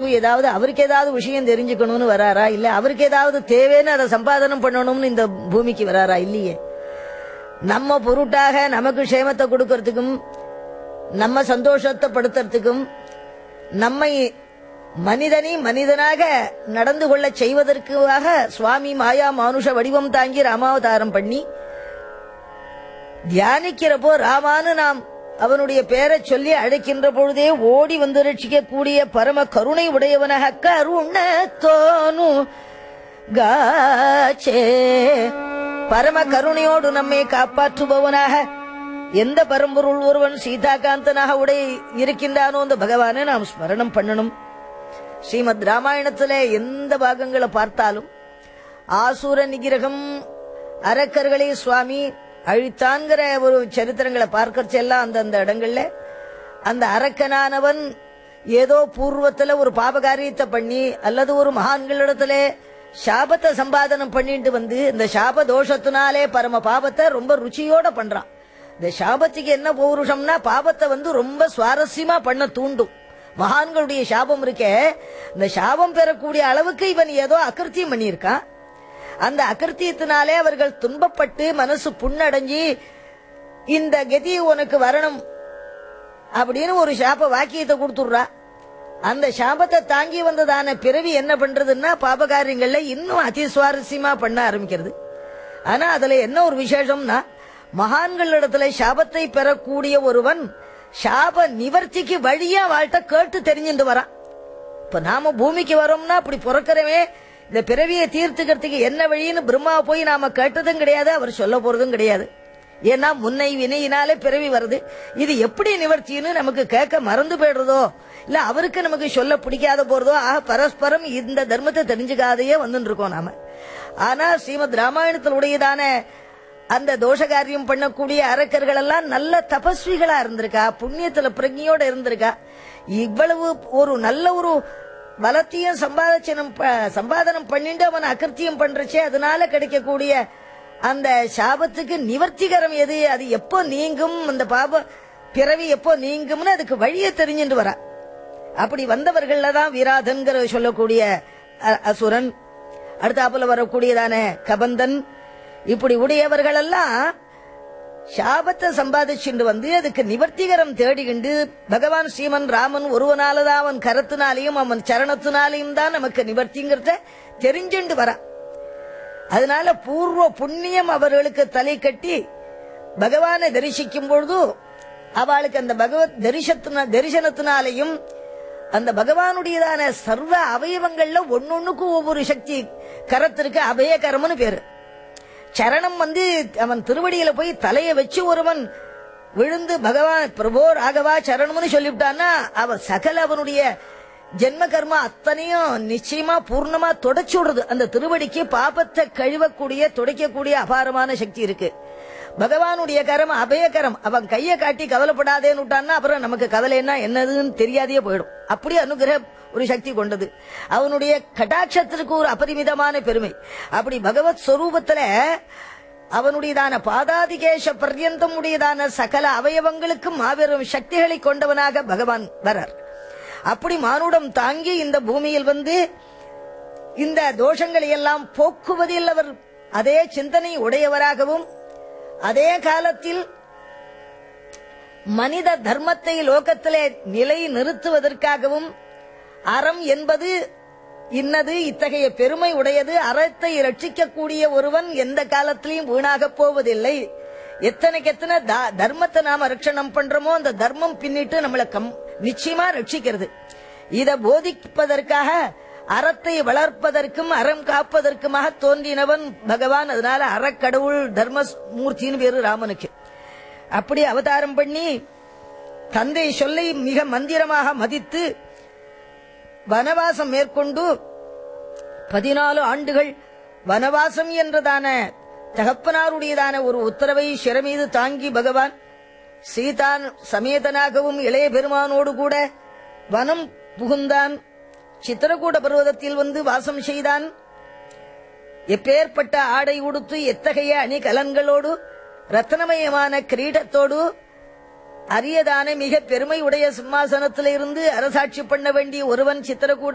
ஏதாவது அவருக்கு ஏதாவது விஷயம் தெரிஞ்சுக்கணும்னு வராரா இல்ல அவருக்கு ஏதாவது தேவைன்னு அதை சம்பாதனம் பண்ணணும்னு இந்த பூமிக்கு வராரா இல்லையே நம்ம பொருட்டாக நமக்கு க்ஷேமத்தை கொடுக்கறதுக்கும் நம்ம சந்தோஷத்தை படுத்துறதுக்கும் நம்மை மனிதனை மனிதனாக நடந்து கொள்ள செய்வதற்காக சுவாமி மாயா மானுஷ வடிவம் தாங்கி ராமாவதாரம் பண்ணி தியானிக்கிறப்போ ராமான்னு நாம் அவனுடைய பெயரை சொல்லி அழைக்கின்ற பொழுதே ஓடி வந்து ரட்சிக்கக்கூடிய பரம கருணை உடையவனாக கருண தோனு காச்சே பரம கருணையோடு நம்மை காப்பாற்றுபவனாக எந்த பரம்பொருள் ஒருவன் சீதாகாந்தனாக உடைய இருக்கின்றானோ அந்த பகவானை நாம் ஸ்மரணம் பண்ணணும் ஸ்ரீமத் ராமாயணத்துல எந்த பாகங்களை பார்த்தாலும் ஆசூர நிகிரகம் அரக்கர்களை சுவாமி அழித்தான்கிற ஒரு சரித்திரங்களை பார்க்கறச்செல்லாம் அந்தந்த இடங்கள்ல அந்த அரக்கனானவன் ஏதோ பூர்வத்துல ஒரு பாபகாரியத்தை பண்ணி அல்லது ஒரு மகான்களிடத்துல சாபத்தை சம்பாதனம் பண்ணிட்டு வந்து இந்த சாப தோஷத்தினாலே பரம பாபத்தை ரொம்ப ருச்சியோட பண்றான் இந்த சாபத்துக்கு என்ன பௌருஷம்னா பாபத்தை வந்து ரொம்ப சுவாரஸ்யமா பண்ண தூண்டும் மகான்களுடைய சாபம் இருக்கே இந்த சாபம் பெறக்கூடிய அளவுக்கு இவன் ஏதோ அகிருத்தியம் பண்ணியிருக்கான் அந்த அகிருத்தியத்தினாலே அவர்கள் துன்பப்பட்டு மனசு புண்ணடைஞ்சி இந்த கதி உனக்கு வரணும் அப்படின்னு ஒரு சாப வாக்கியத்தை கொடுத்துடுறா அந்த சாபத்தை தாங்கி வந்ததான பிறவி என்ன பண்றதுன்னா பாபகாரியங்கள்ல இன்னும் அதி சுவாரஸ்யமா பண்ண ஆரம்பிக்கிறது ஆனா அதுல என்ன ஒரு விசேஷம்னா மகான்களிடத்துல சாபத்தை பெறக்கூடிய ஒருவன் சாப நிவர்த்திக்கு வழியா வாழ்த்த கேட்டு தெரிஞ்சுட்டு வரான் இப்ப நாம பூமிக்கு வரோம்னா அப்படி பிறக்கிறவே இந்த பிறவியை தீர்த்துக்கிறதுக்கு என்ன வழின்னு பிரம்மா போய் நாம கேட்டதும் கிடையாது அவர் சொல்ல போறதும் கிடையாது ஏன்னா முன்னை வினையினாலே பிறவி வருது இது எப்படி நிவர்த்தின்னு நமக்கு கேட்க மறந்து போயிடுறதோ இல்ல அவருக்கு நமக்கு சொல்ல பிடிக்காத போறதோ ஆக பரஸ்பரம் இந்த தர்மத்தை தெரிஞ்சுக்காதையே வந்துட்டு இருக்கோம் நாம ஆனா ஸ்ரீமத் ராமாயணத்தில் உடையதான அந்த தோஷகாரியம் பண்ணக்கூடிய அரக்கர்கள் எல்லாம் நல்ல தபஸ்விகளா இருந்திருக்கா புண்ணியத்துல பிரஜையோட இருந்திருக்கா இவ்வளவு ஒரு நல்ல ஒரு பலத்தையும் சம்பாதிச்சனம் ப- சம்பாதனம் பண்ணிட்டு அவன் அகிருத்தியம் பண்றச்சே அதனால கிடைக்கக்கூடிய அந்த சாபத்துக்கு நிவர்த்திகரம் எது அது எப்போ நீங்கும் அந்த பாப பிறவி எப்போ நீங்கும்னு அதுக்கு வழியை தெரிஞ்சுட்டு வரா அப்படி வந்தவர்கள்ல தான் விராதன்கிற சொல்லக்கூடிய அ- அசுரன் அடுத்தாப்புல வரக்கூடியதான கபந்தன் இப்படி உடையவர்கள் எல்லாம் சாபத்தை சம்பாதிச்சுண்டு வந்து அதுக்கு நிவர்த்திகரம் தேடிக்கிண்டு பகவான் ஸ்ரீமன் ராமன் ஒருவனாலதான் அவன் கரத்தினாலையும் அவன் சரணத்தினாலையும் தான் நமக்கு நிவர்த்திங்கிறத தெரிஞ்சுண்டு வரா அதனால பூர்வ புண்ணியம் அவர்களுக்கு தலை கட்டி பகவானை தரிசிக்கும் பொழுது அவளுக்கு அந்த பகவத் தரிசத்தின தரிசனத்தினாலையும் அந்த பகவானுடையதான சர்வ அவயவங்கள்ல ஒன்னொன்னுக்கும் ஒவ்வொரு சக்தி கரத்திற்கு அபயகரம்னு பேரு சரணம் வந்து அவன் திருவடியில போய் தலையை வச்சு ஒருவன் விழுந்து பகவான் பிரபோ ராகவா சரணம்னு சொல்லிவிட்டான்னா அவன் சகல அவனுடைய ஜென்ம கர்மா அத்தனையும் நிச்சயமா பூர்ணமா தொடச்சு விடுறது அந்த திருவடிக்கு பாபத்தை கழுவக்கூடிய துடைக்கக்கூடிய அபாரமான சக்தி இருக்கு பகவானுடைய கரம் அபயகரம் அவன் கையை காட்டி கவலைப்படாதேன்னு விட்டான்னா அப்புறம் நமக்கு கவலைன்னா என்னதுன்னு தெரியாதே போயிடும் அப்படி அனுகிரக ஒரு சக்தி கொண்டது அவனுடைய கட்டாட்சத்திற்கு ஒரு அபரிமிதமான பெருமை அப்படி பகவத் ஸ்வரூபத்துல அவனுடையதான பாதாதிகேஷ பர்யந்தம் உடையதான சகல அவயவங்களுக்கும் மாபெரும் சக்திகளை கொண்டவனாக பகவான் வரார் அப்படி மானுடம் தாங்கி இந்த பூமியில் வந்து இந்த தோஷங்களை எல்லாம் போக்குவதில் அவர் அதே சிந்தனை உடையவராகவும் அதே காலத்தில் மனித தர்மத்தை லோகத்திலே நிலை நிறுத்துவதற்காகவும் அறம் என்பது இன்னது இத்தகைய பெருமை உடையது அறத்தை ரட்சிக்கக்கூடிய ஒருவன் எந்த காலத்திலையும் வீணாகப் போவதில்லை எத்தனைக்கு எத்தனை த- தர்மத்தை நாம ரட்சணம் பண்றோமோ அந்த தர்மம் பின்னிட்டு நம்மளை கம் நிச்சயமா ரட்சிக்கிறது இத போதிப்பதற்காக அறத்தை வளர்ப்பதற்கும் அறம் காப்பதற்குமாக தோன்றினவன் பகவான் அதனால அறக்கடவுள் தர்மமூர்த்தின்னு பேரு ராமனுக்கு அப்படி அவதாரம் பண்ணி தந்தை சொல்லை மிக மந்திரமாக மதித்து வனவாசம் மேற்கொண்டு பதினாலு ஆண்டுகள் வனவாசம் என்றதான தகப்பனாருடையதான ஒரு உத்தரவை சிறமீது தாங்கி பகவான் சீதான் சமேதனாகவும் இளைய பெருமானோடு கூட வனம் புகுந்தான் சித்திரகூட பர்வதத்தில் வந்து வாசம் செய்தான் எப்பேற்பட்ட ஆடை உடுத்து எத்தகைய அணிகலன்களோடு ரத்னமயமான கிரீடத்தோடு அரியதான மிக பெருமை உடைய சிம்மாசனத்திலிருந்து அரசாட்சி பண்ண வேண்டிய ஒருவன் சித்திரகூட